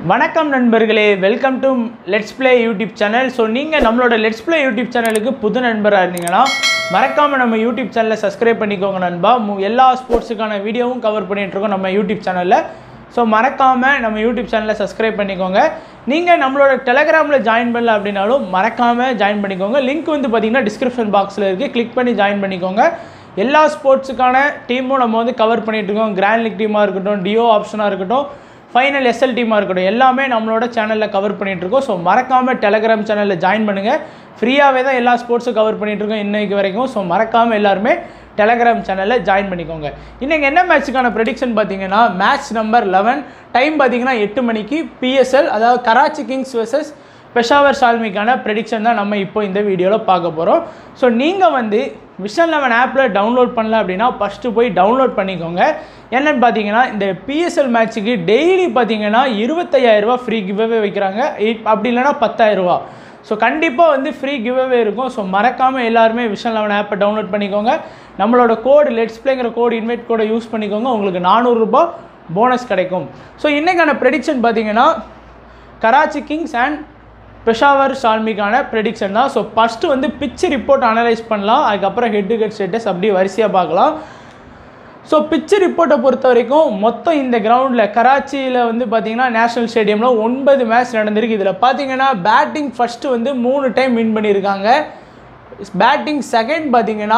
வணக்கம் நண்பர்களே welcome to let's play YouTube channel so நீங்கள் நம்மளோட லெட்ஸ் ப்ளே யூடியூப் சேனலுக்கு புது நண்பராக இருந்தீங்கன்னா மறக்காமல் நம்ம யூடியூப் சேனலை சப்ஸ்கிரைப் பண்ணிக்கோங்க நண்பா மு- எல்லா ஸ்போர்ட்ஸுக்கான வீடியோவும் கவர் பண்ணிகிட்ருக்கோம் நம்ம யூடியூப் சேனலில் ஸோ மறக்காமல் நம்ம யூடியூப் சேனலை சப்ஸ்கிரைப் பண்ணிக்கோங்க நீங்கள் நம்மளோட டெலகிராமில் ஜாயின் பண்ணல அப்படின்னாலும் மறக்காமல் ஜாயின் பண்ணிக்கோங்க லிங்க் வந்து பார்த்தீங்கன்னா டிஸ்கிரிப்ஷன் பாக்ஸில் இருக்குது கிளிக் பண்ணி ஜாயின் பண்ணிக்கோங்க எல்லா ஸ்போர்ட்ஸுக்கான டீமும் நம்ம வந்து கவர் பண்ணிட்டு இருக்கோம் கிராண்ட் லீக் டீமாக இருக்கட்டும் டிஓ ஆப்ஷனாக இருக்கட்டும் ஃபைனல் எஸ்எல் டீமாக இருக்கட்டும் எல்லாமே நம்மளோட சேனலில் கவர் பண்ணிட்டு இருக்கோம் ஸோ மறக்காமல் டெலகிராம் சேனலில் ஜாயின் பண்ணுங்கள் ஃப்ரீயாகவே தான் எல்லா ஸ்போர்ட்ஸும் கவர் பண்ணிட்டு இருக்கோம் இன்னைக்கு வரைக்கும் ஸோ மறக்காமல் எல்லாருமே டெலகிராம் சேனலில் ஜாயின் பண்ணிக்கோங்க இன்றைக்கி என்ன மேட்ச்சுக்கான ப்ரெடிக்ஷன் பார்த்தீங்கன்னா மேட்ச் நம்பர் லெவன் டைம் பார்த்தீங்கன்னா எட்டு மணிக்கு பிஎஸ்எல் அதாவது கராச்சி கிங்ஸ் vs பெஷாவர் சால்மிக்கான ப்ரெடிக்ஷன் தான் நம்ம இப்போ இந்த வீடியோவில் பார்க்க போகிறோம் ஸோ நீங்கள் வந்து விஷன் லெவன் ஆப்பில் டவுன்லோட் பண்ணல அப்படின்னா ஃபஸ்ட்டு போய் டவுன்லோட் பண்ணிக்கோங்க என்னன்னு பார்த்தீங்கன்னா இந்த பிஎஸ்எல் மேட்ச்சுக்கு டெய்லி பார்த்தீங்கன்னா இருபத்தையாயிரரூபா ஃப்ரீ கிவ்அவே வைக்கிறாங்க இ- அப்படி இல்லைன்னா பத்தாயிரரூபா ஸோ கண்டிப்பாக வந்து ஃப்ரீ கிவ்அவே இருக்கும் ஸோ மறக்காமல் எல்லாருமே விஷன் லெவன் ஆப்பை டவுன்லோட் பண்ணிக்கோங்க நம்மளோட கோடு லெட்ஸ் பிளேங்கிற கோடு இன்வைட் கோடை யூஸ் பண்ணிக்கோங்க உங்களுக்கு நானூறுரூபா போனஸ் கிடைக்கும் ஸோ இன்றைக்கான ப்ரெடிக்ஷன் பார்த்தீங்கன்னா கராச்சி கிங்ஸ் அண்ட் பெஷாவர் ஷால்மிக்கான ப்ரெடிக்ஷன் தான் ஸோ ஃபஸ்ட்டு வந்து பிச்சு ரிப்போர்ட் அனலைஸ் பண்ணலாம் அதுக்கப்புறம் ஹெட் டு ஹெட் ஸ்டேட்டஸ் அப்படியே வரிசையாக பார்க்கலாம் ஸோ பிச்சு ரிப்போர்ட்டை பொறுத்த வரைக்கும் மொத்தம் இந்த கிரவுண்டில் கராச்சியில் வந்து பார்த்தீங்கன்னா நேஷனல் ஸ்டேடியமில் ஒன்பது மேட்ச் நடந்திருக்கு இதில் பார்த்தீங்கன்னா பேட்டிங் ஃபஸ்ட்டு வந்து மூணு டைம் வின் பண்ணியிருக்காங்க பேட்டிங் செகண்ட் பார்த்தீங்கன்னா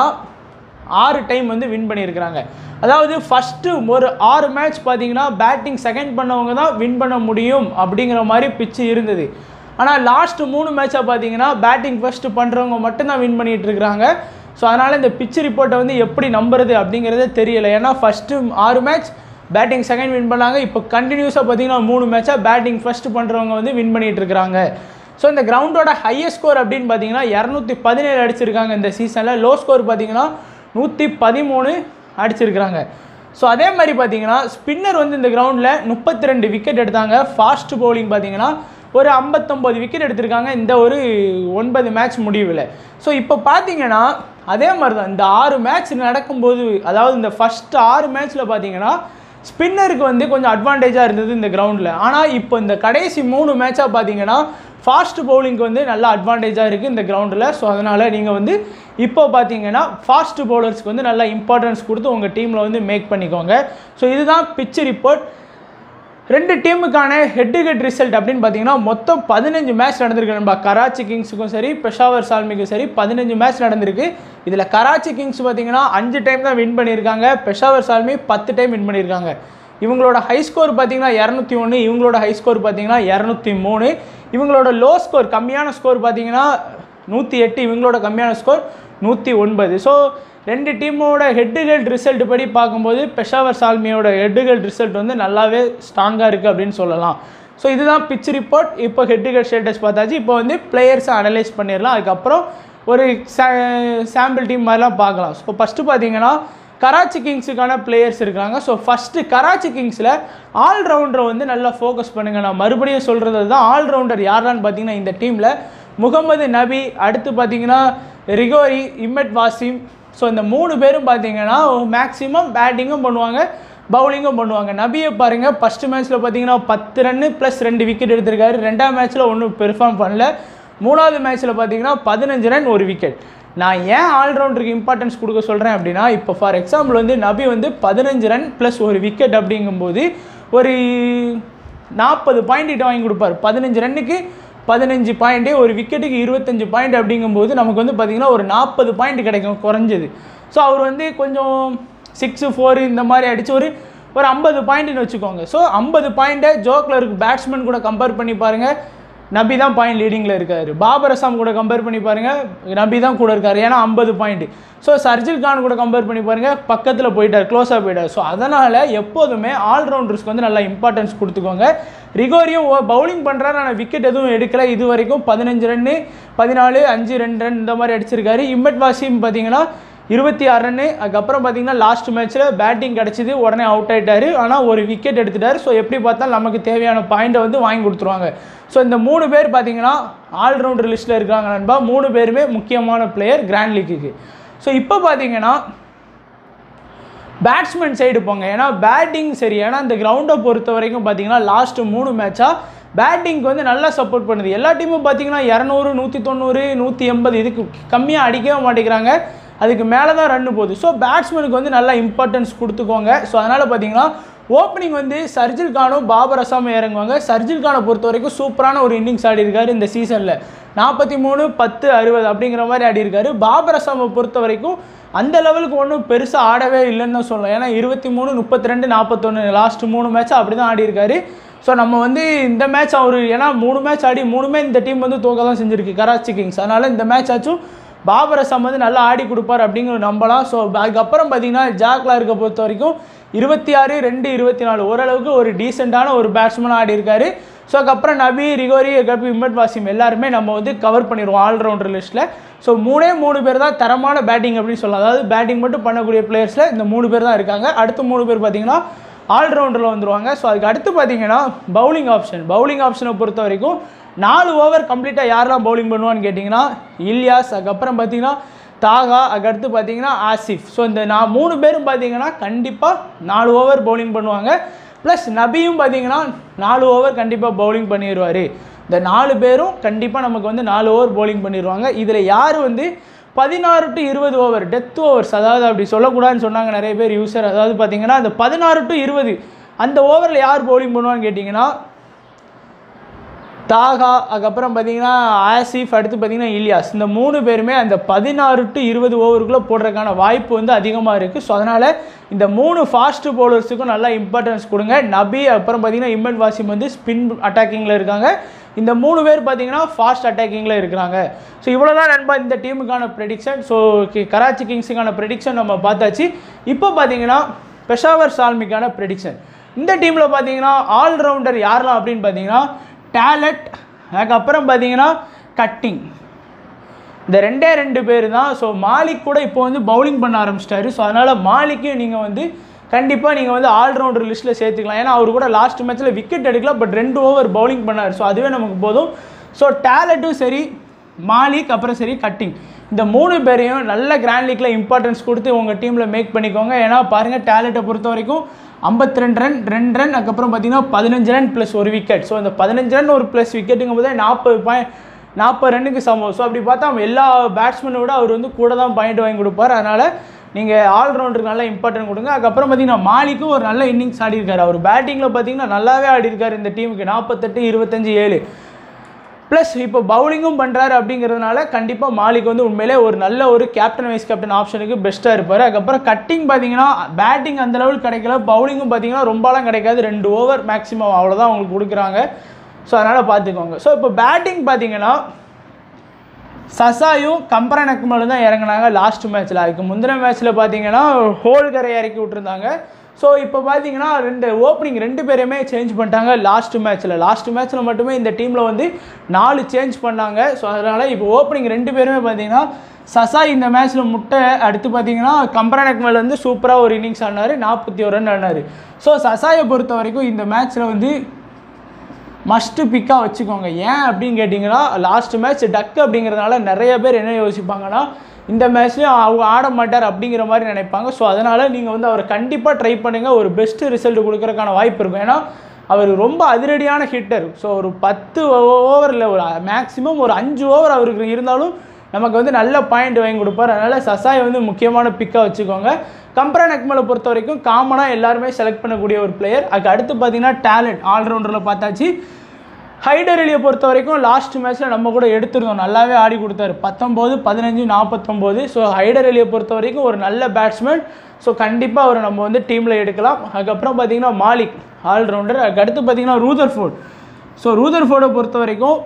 ஆறு டைம் வந்து வின் பண்ணியிருக்கிறாங்க அதாவது ஃபஸ்ட்டு ஒரு ஆறு மேட்ச் பார்த்தீங்கன்னா பேட்டிங் செகண்ட் பண்ணவங்க தான் வின் பண்ண முடியும் அப்படிங்கிற மாதிரி பிச்சு இருந்தது ஆனால் லாஸ்ட் மூணு மேட்சை பார்த்தீங்கன்னா பேட்டிங் ஃபஸ்ட்டு பண்ணுறவங்க மட்டும்தான் வின் பண்ணிட்டு இருக்கிறாங்க ஸோ அதனால் இந்த பிச்சு ரிப்போர்ட்டை வந்து எப்படி நம்புறது அப்படிங்கிறதே தெரியல ஏன்னா ஃபஸ்ட்டு ஆறு மேட்ச் பேட்டிங் செகண்ட் வின் பண்ணாங்க இப்போ கண்டினியூஸாக பார்த்தீங்கன்னா மூணு மேட்சாக பேட்டிங் ஃபஸ்ட்டு பண்ணுறவங்க வந்து வின் பண்ணிட்டு இருக்கிறாங்க ஸோ இந்த கிரவுண்டோட ஹையஸ்ட் ஸ்கோர் அப்படின்னு பார்த்தீங்கன்னா இரநூத்தி பதினேழு அடிச்சிருக்காங்க இந்த சீசனில் லோ ஸ்கோர் பார்த்தீங்கன்னா நூற்றி பதிமூணு அடிச்சிருக்கிறாங்க ஸோ அதே மாதிரி பார்த்தீங்கன்னா ஸ்பின்னர் வந்து இந்த கிரவுண்டில் முப்பத்தி ரெண்டு விக்கெட் எடுத்தாங்க ஃபாஸ்ட் பவுலிங் பார்த்தீங்கன்னா ஒரு ஐம்பத்தொம்போது விக்கெட் எடுத்திருக்காங்க இந்த ஒரு ஒன்பது மேட்ச் முடிவில் ஸோ இப்போ பார்த்தீங்கன்னா அதே மாதிரி தான் இந்த ஆறு மேட்ச் நடக்கும்போது அதாவது இந்த ஃபஸ்ட்டு ஆறு மேட்ச்சில் பார்த்தீங்கன்னா ஸ்பின்னருக்கு வந்து கொஞ்சம் அட்வான்டேஜாக இருந்தது இந்த கிரவுண்டில் ஆனால் இப்போ இந்த கடைசி மூணு மேட்சாக பார்த்தீங்கன்னா ஃபாஸ்ட் பவுலிங்க்கு வந்து நல்ல அட்வான்டேஜாக இருக்குது இந்த கிரவுண்டில் ஸோ அதனால் நீங்கள் வந்து இப்போ பார்த்தீங்கன்னா ஃபாஸ்ட் பவுலர்ஸ்க்கு வந்து நல்லா இம்பார்ட்டன்ஸ் கொடுத்து உங்கள் டீமில் வந்து மேக் பண்ணிக்கோங்க ஸோ இதுதான் பிச்சு ரிப்போர்ட் ரெண்டு டீமுக்கான ஹெட் டு ஹெட் ரிசல்ட் அப்படின்னு பார்த்தீங்கன்னா மொத்தம் பதினஞ்சு மேட்ச் நடந்திருக்கு நம்ம கராச்சி கிங்ஸுக்கும் சரி பெஷாவர் சால்மிக்கும் சரி பதினஞ்சு மேட்ச் நடந்திருக்கு இதில் கராச்சி கிங்ஸ் பார்த்தீங்கன்னா அஞ்சு டைம் தான் வின் பண்ணியிருக்காங்க பெஷாவர் சால்மி பத்து டைம் வின் பண்ணியிருக்காங்க இவங்களோட ஹை ஸ்கோர் பார்த்தீங்கன்னா இரநூத்தி ஒன்று இவங்களோட ஹை ஸ்கோர் பார்த்தீங்கன்னா இரநூத்தி மூணு இவங்களோட லோ ஸ்கோர் கம்மியான ஸ்கோர் பார்த்தீங்கன்னா நூற்றி எட்டு இவங்களோட கம்மியான ஸ்கோர் நூற்றி ஒன்பது ஸோ ரெண்டு டீமோட ஹெட் டு ஹெட் ரிசல்ட் படி பார்க்கும்போது பெஷாவர் சால்மியோட ஹெட் டு ஹெட் ரிசல்ட் வந்து நல்லாவே ஸ்ட்ராங்காக இருக்குது அப்படின்னு சொல்லலாம் ஸோ இதுதான் பிச் ரிப்போர்ட் இப்போ ஹெட் டு ஹெட் ஸ்டேட்டஸ் பார்த்தாச்சு இப்போ வந்து பிளேயர்ஸை அனலைஸ் பண்ணிடலாம் அதுக்கப்புறம் ஒரு சாம்பிள் டீம் மாதிரிலாம் பார்க்கலாம் ஸோ ஃபஸ்ட்டு பார்த்தீங்கன்னா கராச்சி கிங்ஸுக்கான பிளேயர்ஸ் இருக்காங்க ஸோ ஃபஸ்ட்டு கராச்சி கிங்ஸில் ஆல்ரவுண்டரை வந்து நல்லா ஃபோக்கஸ் பண்ணுங்கள் நான் மறுபடியும் சொல்கிறது தான் ஆல்ரவுண்டர் யாரான்னு பார்த்தீங்கன்னா இந்த டீமில் முகமது நபி அடுத்து பார்த்தீங்கன்னா ரிகோரி இம்மட் வாசிம் ஸோ இந்த மூணு பேரும் பார்த்தீங்கன்னா மேக்ஸிமம் பேட்டிங்கும் பண்ணுவாங்க பவுலிங்கும் பண்ணுவாங்க நபியை பாருங்கள் ஃபஸ்ட்டு மேட்ச்சில் பார்த்தீங்கன்னா பத்து ரன்னு ப்ளஸ் ரெண்டு விக்கெட் எடுத்திருக்காரு ரெண்டாம் மேட்ச்சில் ஒன்றும் பெர்ஃபார்ம் பண்ணல மூணாவது மேட்ச்சில் பார்த்தீங்கன்னா பதினஞ்சு ரன் ஒரு விக்கெட் நான் ஏன் ஆல்ரவுண்டருக்கு இம்பார்ட்டன்ஸ் கொடுக்க சொல்கிறேன் அப்படின்னா இப்போ ஃபார் எக்ஸாம்பிள் வந்து நபி வந்து பதினஞ்சு ரன் ப்ளஸ் ஒரு விக்கெட் அப்படிங்கும்போது ஒரு நாற்பது பாயிண்ட் கிட்ட வாங்கி கொடுப்பார் பதினஞ்சு ரன்னுக்கு பதினஞ்சு பாயிண்ட்டு ஒரு விக்கெட்டுக்கு இருபத்தஞ்சு பாயிண்ட் அப்படிங்கும்போது நமக்கு வந்து பார்த்திங்கன்னா ஒரு நாற்பது பாயிண்ட் கிடைக்கும் குறைஞ்சது ஸோ அவர் வந்து கொஞ்சம் சிக்ஸு ஃபோரு இந்த மாதிரி அடித்து ஒரு ஒரு ஐம்பது பாயிண்ட்னு வச்சுக்கோங்க ஸோ ஐம்பது பாயிண்ட்டை ஜோக்கில் இருக்க பேட்ஸ்மேன் கூட கம்பேர் பண்ணி பாருங்கள் நபி தான் பாயிண்ட் லீடிங்கில் இருக்காரு பாபர் அசாம் கூட கம்பேர் பண்ணி பாருங்கள் நபி தான் கூட இருக்காரு ஏன்னா ஐம்பது பாயிண்ட் ஸோ சர்ஜில் கான் கூட கம்பேர் பண்ணி பாருங்கள் பக்கத்தில் போயிட்டார் க்ளோஸாக போயிட்டார் ஸோ அதனால் எப்போதுமே ஆல்ரவுண்டர்ஸ்க்கு வந்து நல்லா இம்பார்ட்டன்ஸ் கொடுத்துக்கோங்க ரிகோரியும் பவுலிங் பண்ணுறாரு ஆனால் விக்கெட் எதுவும் எடுக்கல இது வரைக்கும் பதினஞ்சு ரன்னு பதினாலு அஞ்சு ரெண்டு ரன் இந்த மாதிரி அடிச்சிருக்காரு இம்மட் வாசிம் பார்த்தீங்கன்னா இருபத்தி ஆறு ரன்னு அதுக்கப்புறம் பார்த்தீங்கன்னா லாஸ்ட் மேட்ச்சில் பேட்டிங் கிடச்சிது உடனே அவுட் ஆயிட்டாரு ஆனால் ஒரு விக்கெட் எடுத்துட்டார் ஸோ எப்படி பார்த்தாலும் நமக்கு தேவையான பாயிண்ட்டை வந்து வாங்கி கொடுத்துருவாங்க ஸோ இந்த மூணு பேர் பார்த்தீங்கன்னா ஆல்ரவுண்டர் லிஸ்ட்டில் இருக்காங்க நண்பா மூணு பேருமே முக்கியமான பிளேயர் கிராண்ட் லீக்குக்கு ஸோ இப்போ பார்த்தீங்கன்னா பேட்ஸ்மேன் சைடு போங்க ஏன்னா பேட்டிங் சரி ஏன்னா இந்த கிரவுண்டை பொறுத்த வரைக்கும் பார்த்தீங்கன்னா லாஸ்ட் மூணு மேட்சாக பேட்டிங்க்கு வந்து நல்லா சப்போர்ட் பண்ணுது எல்லா டீமும் பார்த்தீங்கன்னா இரநூறு நூற்றி தொண்ணூறு நூற்றி எண்பது இதுக்கு கம்மியாக அடிக்கவே மாட்டேங்கிறாங்க அதுக்கு மேலே தான் ரன்னு போகுது ஸோ பேட்ஸ்மேனுக்கு வந்து நல்லா இம்பார்ட்டன்ஸ் கொடுத்துக்கோங்க ஸோ அதனால் பார்த்தீங்கன்னா ஓப்பனிங் வந்து சர்ஜில் கானும் பாபர் அசாமும் இறங்குவாங்க சர்ஜில் கானை பொறுத்த வரைக்கும் சூப்பரான ஒரு இன்னிங்ஸ் ஆடி இருக்காரு இந்த சீசனில் நாற்பத்தி மூணு பத்து அறுபது அப்படிங்கிற மாதிரி ஆடி இருக்காரு பாபர் அசாமை பொறுத்த வரைக்கும் அந்த லெவலுக்கு ஒன்றும் பெருசாக ஆடவே இல்லைன்னு தான் சொல்லலாம் ஏன்னா இருபத்தி மூணு முப்பத்தி ரெண்டு நாற்பத்தொன்று லாஸ்ட் மூணு மேட்ச் அப்படி தான் ஆடி இருக்காரு ஸோ நம்ம வந்து இந்த மேட்ச் அவர் ஏன்னா மூணு மேட்ச் ஆடி மூணுமே இந்த டீம் வந்து தோக்க தான் செஞ்சிருக்கு கராச்சி கிங்ஸ் அதனால் இந்த மேட்ச் ஆச்சும் பாபர் அசாம் வந்து நல்லா ஆடி கொடுப்பார் அப்படிங்கிற நம்பலாம் ஸோ அதுக்கப்புறம் பார்த்தீங்கன்னா ஜாக்லா இருக்க பொறுத்த வரைக்கும் இருபத்தி ஆறு ரெண்டு இருபத்தி நாலு ஓரளவுக்கு ஒரு டீசெண்டான ஒரு பேட்ஸ்மேன் ஆடி இருக்காரு ஸோ அதுக்கப்புறம் நபி ரிகோரி அதுக்கப்புறம் இம்மட் வாசிம் எல்லாருமே நம்ம வந்து கவர் பண்ணிடுவோம் ஆல்ரவுண்டர் லிஸ்ட்டில் ஸோ மூணே மூணு பேர் தான் தரமான பேட்டிங் அப்படின்னு சொல்லலாம் அதாவது பேட்டிங் மட்டும் பண்ணக்கூடிய பிளேயர்ஸில் இந்த மூணு பேர் தான் இருக்காங்க அடுத்த மூணு பேர் பார்த்தீங்கன்னா ஆல்ரவுண்டரில் வந்துருவாங்க ஸோ அதுக்கு அடுத்து பார்த்தீங்கன்னா பவுலிங் ஆப்ஷன் பவுலிங் ஆப்ஷனை பொறுத்த வரைக்கும் நாலு ஓவர் கம்ப்ளீட்டாக யாரெல்லாம் பவுலிங் பண்ணுவான்னு கேட்டிங்கன்னா இல்யாஸ் அதுக்கப்புறம் பார்த்தீங்கன்னா தாகா அதுக்கடுத்து பார்த்தீங்கன்னா ஆசிஃப் ஸோ இந்த நான் மூணு பேரும் பார்த்தீங்கன்னா கண்டிப்பாக நாலு ஓவர் பவுலிங் பண்ணுவாங்க ப்ளஸ் நபியும் பார்த்தீங்கன்னா நாலு ஓவர் கண்டிப்பாக பவுலிங் பண்ணிடுவார் இந்த நாலு பேரும் கண்டிப்பாக நமக்கு வந்து நாலு ஓவர் பவுலிங் பண்ணிடுவாங்க இதில் யார் வந்து பதினாறு டு இருபது ஓவர் டெத் ஓவர்ஸ் அதாவது அப்படி சொல்லக்கூடாதுன்னு சொன்னாங்க நிறைய பேர் யூசர் அதாவது பார்த்தீங்கன்னா அந்த பதினாறு டு இருபது அந்த ஓவரில் யார் பவுலிங் பண்ணுவான்னு கேட்டிங்கன்னா தாகா அதுக்கப்புறம் பார்த்தீங்கன்னா ஆசிஃப் அடுத்து பார்த்தீங்கன்னா இலியாஸ் இந்த மூணு பேருமே அந்த பதினாறு டு இருபது ஓவருக்குள்ளே போடுறதுக்கான வாய்ப்பு வந்து அதிகமாக இருக்குது ஸோ அதனால் இந்த மூணு ஃபாஸ்ட் பவுலர்ஸுக்கும் நல்லா இம்பார்ட்டன்ஸ் கொடுங்க நபி அப்புறம் பார்த்தீங்கன்னா இம்மன் வாசிம் வந்து ஸ்பின் அட்டாக்கிங்கில் இருக்காங்க இந்த மூணு பேர் பார்த்தீங்கன்னா ஃபாஸ்ட் அட்டாக்கிங்கில் இருக்கிறாங்க ஸோ இவ்வளோ தான் நண்பா இந்த டீமுக்கான ப்ரெடிக்ஷன் ஸோ கராச்சி கிங்ஸுக்கான ப்ரெடிக்ஷன் நம்ம பார்த்தாச்சு இப்போ பார்த்தீங்கன்னா பெஷாவர் சால்மிக்கான ப்ரெடிக்ஷன் இந்த டீமில் பார்த்தீங்கன்னா ஆல்ரவுண்டர் யாரெல்லாம் அப்படின்னு பார்த்தீங்கன்னா டேலட் அதுக்கப்புறம் பார்த்தீங்கன்னா கட்டிங் இந்த ரெண்டே ரெண்டு பேர் தான் ஸோ மாலிக் கூட இப்போ வந்து பவுலிங் பண்ண ஆரம்பிச்சிட்டாரு ஸோ அதனால் மாலிக்கையும் நீங்கள் வந்து கண்டிப்பாக நீங்கள் வந்து ஆல்ரவுண்டர் லிஸ்ட்டில் சேர்த்துக்கலாம் ஏன்னா அவர் கூட லாஸ்ட் மேட்ச்சில் விக்கெட் எடுக்கல பட் ரெண்டு ஓவர் பவுலிங் பண்ணார் ஸோ அதுவே நமக்கு போதும் ஸோ டேலண்ட்டும் சரி மாலிக் அப்புறம் சரி கட்டிங் இந்த மூணு பேரையும் நல்ல கிராண்ட் லீக்கில் இம்பார்ட்டன்ஸ் கொடுத்து உங்கள் டீமில் மேக் பண்ணிக்கோங்க ஏன்னா பாருங்கள் டேலண்ட்டை பொறுத்த வரைக்கும் ஐம்பத்தி ரெண்டு ரன் ரெண்டு ரன் அதுக்கப்புறம் பார்த்தீங்கன்னா பதினஞ்சு ரன் ப்ளஸ் ஒரு விக்கெட் ஸோ இந்த பதினஞ்சு ரன் ஒரு ப்ளஸ் விக்கெட்டுங்கும் போது நாற்பது பாயிண்ட் நாற்பது ரன்னுக்கு சமம் ஸோ அப்படி பார்த்தா அவன் எல்லா பேட்ஸ்மேனை விட அவர் வந்து கூட தான் பாயிண்ட் வாங்கி கொடுப்பார் அதனால் நீங்கள் ஆல்ரவுண்டருக்கு நல்லா இம்பார்ட்டன்ட் கொடுங்க அதுக்கப்புறம் பார்த்தீங்கன்னா மாலிக்கும் ஒரு நல்ல இன்னிங்ஸ் ஆடி இருக்காரு அவர் பேட்டிங்கில் பார்த்தீங்கன்னா நல்லாவே ஆடி இருக்காரு இந்த டீமுக்கு நாற்பத்தெட்டு இருபத்தஞ்சு ஏழு ப்ளஸ் இப்போ பவுலிங்கும் பண்ணுறாரு அப்படிங்கிறதுனால கண்டிப்பாக மாலிக் வந்து உண்மையிலே ஒரு நல்ல ஒரு கேப்டன் வைஸ் கேப்டன் ஆப்ஷனுக்கு பெஸ்ட்டாக இருப்பார் அதுக்கப்புறம் கட்டிங் பார்த்தீங்கன்னா பேட்டிங் அந்த லெவல் கிடைக்கல பவுலிங்கும் பார்த்தீங்கன்னா ரொம்பலாம் கிடைக்காது ரெண்டு ஓவர் மேக்ஸிமம் அவ்வளோதான் அவங்களுக்கு கொடுக்குறாங்க ஸோ அதனால் பார்த்துக்கோங்க ஸோ இப்போ பேட்டிங் பார்த்தீங்கன்னா சசாயும் கம்பரன் அக்மலும் தான் இறங்குனாங்க லாஸ்ட் மேட்ச்சில் அதுக்கு முந்தின மேட்ச்சில் பார்த்தீங்கன்னா ஹோல்கரை இறக்கி விட்டுருந்தாங்க ஸோ இப்போ பார்த்தீங்கன்னா ரெண்டு ஓப்பனிங் ரெண்டு பேருமே சேஞ்ச் பண்ணிட்டாங்க லாஸ்ட் மேட்ச்சில் லாஸ்ட் மேட்ச்சில் மட்டுமே இந்த டீமில் வந்து நாலு சேஞ்ச் பண்ணாங்க ஸோ அதனால் இப்போ ஓப்பனிங் ரெண்டு பேருமே பார்த்தீங்கன்னா சசா இந்த மேட்ச்சில் முட்டை அடுத்து பார்த்தீங்கன்னா கம்பரன் அக்மல் வந்து சூப்பராக ஒரு இன்னிங்ஸ் ஆடினார் நாற்பத்தி ஒரு ரன் ஆடினார் ஸோ சசாயை பொறுத்த வரைக்கும் இந்த மேட்ச்சில் வந்து மஸ்ட்டு பிக்காக வச்சுக்கோங்க ஏன் அப்படின்னு கேட்டிங்கன்னா லாஸ்ட் மேட்ச் டக்கு அப்படிங்கிறதுனால நிறைய பேர் என்ன யோசிப்பாங்கன்னா இந்த மேட்ச்லேயும் அவங்க ஆட மாட்டார் அப்படிங்கிற மாதிரி நினைப்பாங்க ஸோ அதனால் நீங்கள் வந்து அவரை கண்டிப்பாக ட்ரை பண்ணுங்கள் ஒரு பெஸ்ட்டு ரிசல்ட் கொடுக்கறதுக்கான வாய்ப்பு இருக்கும் ஏன்னா அவர் ரொம்ப அதிரடியான ஹிட்டர் ஸோ ஒரு பத்து ஓவரில் ஒரு மேக்ஸிமம் ஒரு அஞ்சு ஓவர் அவருக்கு இருந்தாலும் நமக்கு வந்து நல்ல பாயிண்ட் வாங்கி கொடுப்பார் அதனால் சசாயை வந்து முக்கியமான பிக்காக வச்சுக்கோங்க கம்பரன் அக்மலை பொறுத்த வரைக்கும் காமனாக எல்லாருமே செலக்ட் பண்ணக்கூடிய ஒரு பிளேயர் அதுக்கு அடுத்து பார்த்தீங்கன்னா டேலண்ட் ஆல்ரவுண்டரில் பார்த்தாச்சு ஹைடர் அலியை பொறுத்த வரைக்கும் லாஸ்ட் மேட்ச்சில் நம்ம கூட எடுத்திருந்தோம் நல்லாவே ஆடி கொடுத்தாரு பத்தொம்போது பதினஞ்சு நாற்பத்தொம்போது ஸோ ஹைடர் அலியை பொறுத்த வரைக்கும் ஒரு நல்ல பேட்ஸ்மேன் ஸோ கண்டிப்பாக அவரை நம்ம வந்து டீமில் எடுக்கலாம் அதுக்கப்புறம் பார்த்தீங்கன்னா மாலிக் ஆல்ரவுண்டர் அதுக்கு அடுத்து பார்த்தீங்கன்னா ரூதர் ஃபோர்ட் ஸோ ரூதர் ஃபோர்டை பொறுத்த வரைக்கும்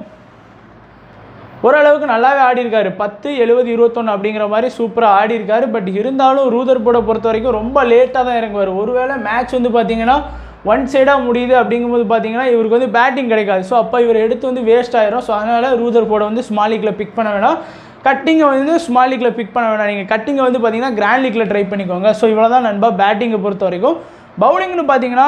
ஓரளவுக்கு நல்லாவே ஆடி இருக்காரு பத்து எழுபது இருபத்தொன்று அப்படிங்கிற மாதிரி சூப்பராக ஆடி இருக்காரு பட் இருந்தாலும் ரூதர் போர்டை பொறுத்த வரைக்கும் ரொம்ப லேட்டாக தான் இறங்குவார் ஒருவேளை மேட்ச் வந்து பார்த்தீங்கன்னா ஒன் சைடாக முடியுது அப்படிங்கும்போது பார்த்தீங்கன்னா இவருக்கு வந்து பேட்டிங் கிடைக்காது ஸோ அப்போ இவர் எடுத்து வந்து வேஸ்ட் ஆயிரும் ஸோ அதனால் ரூதர் போர்டை வந்து ஸ்மால் லீக்கில் பிக் பண்ண வேணாம் கட்டிங்கை வந்து ஸ்மால் லீக்கில் பிக் பண்ண வேணாம் நீங்கள் கட்டிங்கை வந்து பார்த்தீங்கன்னா கிராண்ட் லீக்கில் ட்ரை பண்ணிக்கோங்க ஸோ இவ்வளோ தான் நண்பா பேட்டிங்கை பொறுத்த வரைக்கும் பவுலிங்னு பார்த்தீங்கன்னா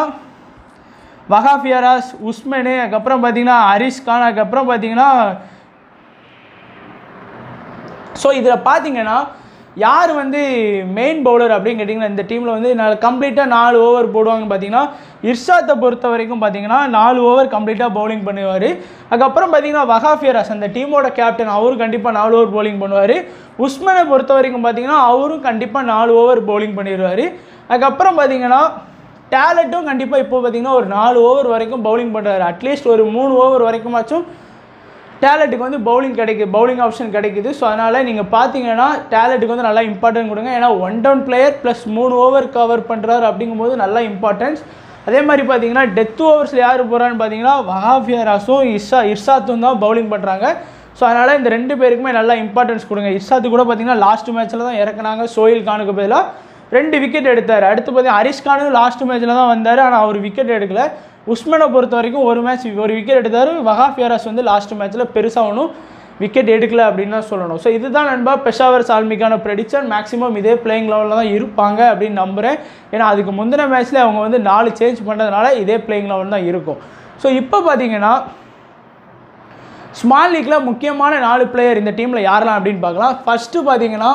வகாஃபியராஸ் உஸ்மனு அதுக்கப்புறம் பார்த்தீங்கன்னா ஹரிஷ் கான் அதுக்கப்புறம் பார்த்தீங்கன்னா ஸோ இதில் பார்த்தீங்கன்னா யார் வந்து மெயின் பவுலர் அப்படின்னு கேட்டிங்கன்னா இந்த டீமில் வந்து கம்ப்ளீட்டாக நாலு ஓவர் போடுவாங்கன்னு பார்த்தீங்கன்னா இர்ஷாத்தை பொறுத்த வரைக்கும் பார்த்தீங்கன்னா நாலு ஓவர் கம்ப்ளீட்டாக பவுலிங் பண்ணுவார் அதுக்கப்புறம் பார்த்தீங்கன்னா வகாஃபியராஸ் அந்த டீமோட கேப்டன் அவரும் கண்டிப்பாக நாலு ஓவர் bowling பண்ணுவார் உஸ்மனை பொறுத்த வரைக்கும் பார்த்தீங்கன்னா அவரும் கண்டிப்பாக நாலு ஓவர் bowling பண்ணிடுவார் அதுக்கப்புறம் பார்த்தீங்கன்னா டேலண்ட்டும் கண்டிப்பாக இப்போ பார்த்தீங்கன்னா ஒரு நாலு ஓவர் வரைக்கும் பவுலிங் பண்ணுறாரு அட்லீஸ்ட் ஒரு மூணு ஓவர் வரைக்குமாச்சும் டேலண்ட்டுக்கு வந்து பவுலிங் கிடைக்குது பவுலிங் ஆப்ஷன் கிடைக்குது ஸோ அதனால் நீங்கள் பார்த்தீங்கன்னா டேலண்ட்டுக்கு வந்து நல்லா இம்பார்ட்டன்ட் கொடுங்க ஏன்னா ஒன் டவுன் பிளேயர் ப்ளஸ் மூணு ஓவர் கவர் பண்ணுறாரு அப்படிங்கும்போது நல்லா இம்பார்ட்டன்ஸ் அதே மாதிரி பார்த்தீங்கன்னா டெத் ஓவர்ஸில் யார் போகிறான்னு பார்த்தீங்கன்னா வஹாஃபியராஸும் இர்ஷா இர்ஷாத்தும் தான் பவுலிங் பண்ணுறாங்க ஸோ அதனால் இந்த ரெண்டு பேருக்குமே நல்லா இம்பார்ட்டன்ஸ் கொடுங்க இர்ஷாத்து கூட பார்த்தீங்கன்னா லாஸ்ட் மேட்ச்சில் தான் இறக்குனாங்க சோயில் கானுக்கு பதிலாக ரெண்டு விக்கெட் எடுத்தார் அடுத்து பார்த்தீங்கன்னா ஹரிஷ் கானும் லாஸ்ட் மேட்ச்சில் தான் வந்தார் ஆனால் அவர் விக்கெட் எடுக்கல உஸ்மனை பொறுத்த வரைக்கும் ஒரு மேட்ச் ஒரு விக்கெட் எடுத்தார் வகாஃபியராஸ் வந்து லாஸ்ட் மேட்ச்சில் பெருசாக ஒன்றும் விக்கெட் எடுக்கல அப்படின்னு தான் சொல்லணும் ஸோ இதுதான் நண்பா பெஷாவர் சால்மிக்கான ப்ரெடிக்ஷன் மேக்ஸிமம் இதே பிளேயிங் லெவலில் தான் இருப்பாங்க அப்படின்னு நம்புகிறேன் ஏன்னா அதுக்கு முந்தின மேட்ச்சில் அவங்க வந்து நாலு சேஞ்ச் பண்ணதுனால இதே பிளேயிங் லெவல் தான் இருக்கும் ஸோ இப்போ பார்த்தீங்கன்னா ஸ்மால் லீக்கில் முக்கியமான நாலு பிளேயர் இந்த டீமில் யாரெல்லாம் அப்படின்னு பார்க்கலாம் ஃபஸ்ட்டு பார்த்தீங்கன்னா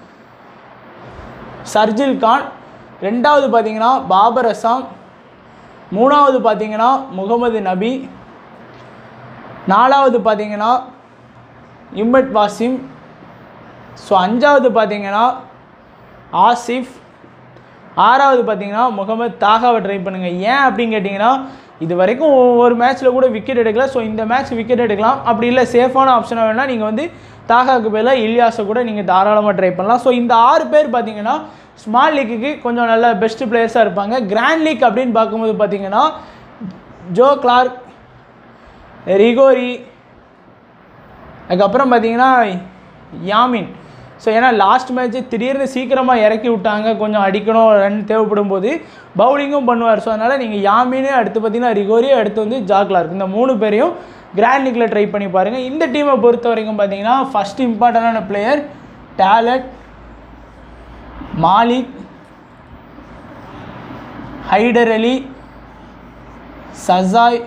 சர்ஜில் கான் ரெண்டாவது பார்த்தீங்கன்னா பாபர் அசாம் மூணாவது பார்த்தீங்கன்னா முகமது நபி நாலாவது பார்த்தீங்கன்னா இம்மட் வாசிம் ஸோ அஞ்சாவது பார்த்தீங்கன்னா ஆசிஃப் ஆறாவது பார்த்தீங்கன்னா முகமது தாகாவை ட்ரை பண்ணுங்கள் ஏன் அப்படின்னு கேட்டிங்கன்னா இது வரைக்கும் ஒரு மேட்ச்சில் கூட விக்கெட் எடுக்கல ஸோ இந்த மேட்ச் விக்கெட் எடுக்கலாம் அப்படி இல்லை சேஃபான ஆப்ஷனாக வேணால் நீங்கள் வந்து தாகாவுக்கு பதிலாக இலியாஸை கூட நீங்கள் தாராளமாக ட்ரை பண்ணலாம் ஸோ இந்த ஆறு பேர் பார்த்தீங்கன்னா ஸ்மால் லீக்குக்கு கொஞ்சம் நல்ல பெஸ்ட் பிளேயர்ஸாக இருப்பாங்க கிராண்ட் லீக் அப்படின்னு பார்க்கும்போது பார்த்தீங்கன்னா ஜோ கிளார்க் ரிகோரி அதுக்கப்புறம் பார்த்தீங்கன்னா யாமின் ஸோ ஏன்னா லாஸ்ட் மேட்ச்சு திடீர்னு சீக்கிரமாக இறக்கி விட்டாங்க கொஞ்சம் அடிக்கணும் ரன் தேவைப்படும் போது பவுலிங்கும் பண்ணுவார் ஸோ அதனால் நீங்கள் யாமினே அடுத்து பார்த்தீங்கன்னா ரிகோரி அடுத்து வந்து ஜாக்லார்க் இந்த மூணு பேரையும் கிராண்ட் லீக்கில் ட்ரை பண்ணி பாருங்கள் இந்த டீமை பொறுத்த வரைக்கும் பார்த்தீங்கன்னா ஃபஸ்ட் இம்பார்ட்டண்டான பிளேயர் டேலட் மாலிக் ஹைடர் அலி சசாய்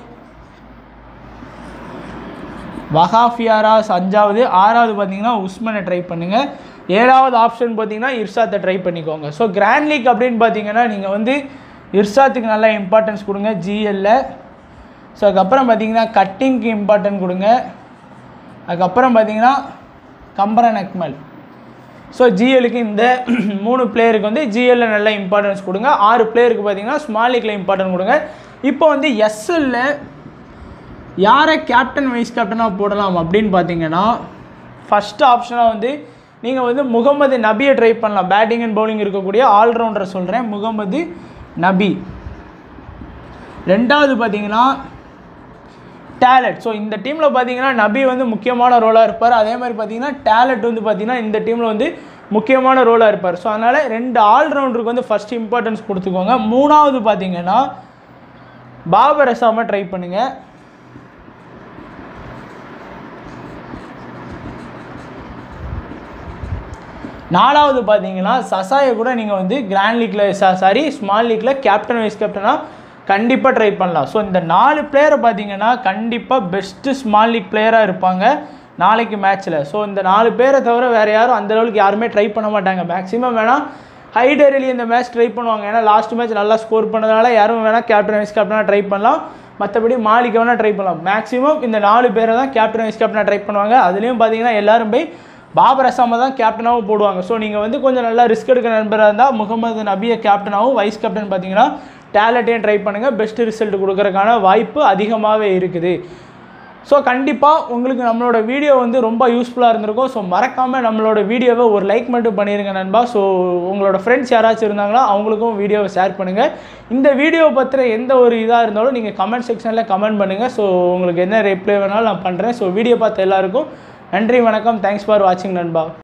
வஹாஃபியாராஸ் அஞ்சாவது ஆறாவது பார்த்தீங்கன்னா உஸ்மனை ட்ரை பண்ணுங்கள் ஏழாவது ஆப்ஷன் பார்த்தீங்கன்னா இர்ஷாத்தை ட்ரை பண்ணிக்கோங்க ஸோ கிராண்ட் லீக் அப்படின்னு பார்த்தீங்கன்னா நீங்கள் வந்து இர்ஷாத்துக்கு நல்லா இம்பார்ட்டன்ஸ் கொடுங்க ஜிஎல்ல ஸோ அதுக்கப்புறம் பார்த்தீங்கன்னா கட்டிங்க்கு இம்பார்ட்டன்ட் கொடுங்க அதுக்கப்புறம் பார்த்தீங்கன்னா கம்பரன் அக்மல் ஸோ ஜிஎலுக்கு இந்த மூணு பிளேயருக்கு வந்து ஜிஎல்ல நல்ல இம்பார்ட்டன்ஸ் கொடுங்க ஆறு பிளேயருக்கு பார்த்தீங்கன்னா ஸ்மால் லீக்கில் இம்பார்ட்டன்ட் கொடுங்க இப்போ வந்து எஸ்எல்ல யாரை கேப்டன் வைஸ் கேப்டனாக போடலாம் அப்படின்னு பார்த்தீங்கன்னா ஃபஸ்ட்டு ஆப்ஷனாக வந்து நீங்கள் வந்து முகமது நபியை ட்ரை பண்ணலாம் பேட்டிங் அண்ட் பவுலிங் இருக்கக்கூடிய ஆல்ரவுண்டரை சொல்கிறேன் முகமது நபி ரெண்டாவது பார்த்தீங்கன்னா டேலண்ட் ஸோ இந்த டீமில் பார்த்தீங்கன்னா நபி வந்து முக்கியமான ரோலாக இருப்பார் அதே மாதிரி பார்த்தீங்கன்னா டேலண்ட் வந்து பார்த்தீங்கன்னா இந்த டீமில் வந்து முக்கியமான ரோலாக இருப்பார் ஸோ அதனால் ரெண்டு ஆல்ரவுண்டருக்கு வந்து ஃபஸ்ட் இம்பார்ட்டன்ஸ் கொடுத்துக்கோங்க மூணாவது பார்த்தீங்கன்னா பாபர் அசாமை ட்ரை பண்ணுங்கள் நாலாவது பார்த்தீங்கன்னா சசாயை கூட நீங்கள் வந்து கிராண்ட் லீக்கில் சாரி ஸ்மால் லீக்கில் கேப்டன் வைஸ் கேப்டனாக கண்டிப்பாக ட்ரை பண்ணலாம் ஸோ இந்த நாலு பிளேயரை பார்த்தீங்கன்னா கண்டிப்பாக பெஸ்ட்டு ஸ்மால் லீக் பிளேயராக இருப்பாங்க நாளைக்கு மேட்ச்சில் ஸோ இந்த நாலு பேரை தவிர வேறு யாரும் அந்த அளவுக்கு யாருமே ட்ரை பண்ண மாட்டாங்க மேக்ஸிமம் வேணால் ஹைடரிலி இந்த மேட்ச் ட்ரை பண்ணுவாங்க ஏன்னா லாஸ்ட் மேட்ச் நல்லா ஸ்கோர் பண்ணதுனால யாரும் வேணால் கேப்டன் வைஸ் கேப்டனாக ட்ரை பண்ணலாம் மற்றபடி மாலிக்கு வேணால் ட்ரை பண்ணலாம் மேக்ஸிமம் இந்த நாலு பேரை தான் கேப்டன் வைஸ் கேப்டனாக ட்ரை பண்ணுவாங்க அதுலேயும் பார்த்தீங்கன்னா எல்லாரும் போய் பாபர் அசாமை தான் கேப்டனாகவும் போடுவாங்க ஸோ நீங்கள் வந்து கொஞ்சம் நல்லா ரிஸ்க் எடுக்கிற நண்பராக இருந்தால் முகமது நபியை கேப்டனாகவும் வைஸ் கேப்டன் பார்த்தீங்கன்னா டேலண்ட்டையும் ட்ரை பண்ணுங்கள் பெஸ்ட் ரிசல்ட் கொடுக்கறதுக்கான வாய்ப்பு அதிகமாகவே இருக்குது ஸோ கண்டிப்பாக உங்களுக்கு நம்மளோட வீடியோ வந்து ரொம்ப யூஸ்ஃபுல்லாக இருந்திருக்கும் ஸோ மறக்காமல் நம்மளோட வீடியோவை ஒரு லைக் மட்டும் பண்ணிடுங்க நண்பா ஸோ உங்களோட ஃப்ரெண்ட்ஸ் யாராச்சும் இருந்தாங்களோ அவங்களுக்கும் வீடியோவை ஷேர் பண்ணுங்கள் இந்த வீடியோ பற்றின எந்த ஒரு இதாக இருந்தாலும் நீங்கள் கமெண்ட் செக்ஷனில் கமெண்ட் பண்ணுங்கள் ஸோ உங்களுக்கு என்ன ரிப்ளை வேணாலும் நான் பண்ணுறேன் ஸோ வீடியோ பார்த்த எல்லாருக்கும் நன்றி வணக்கம் தேங்க்ஸ் ஃபார் வாட்சிங் நண்பா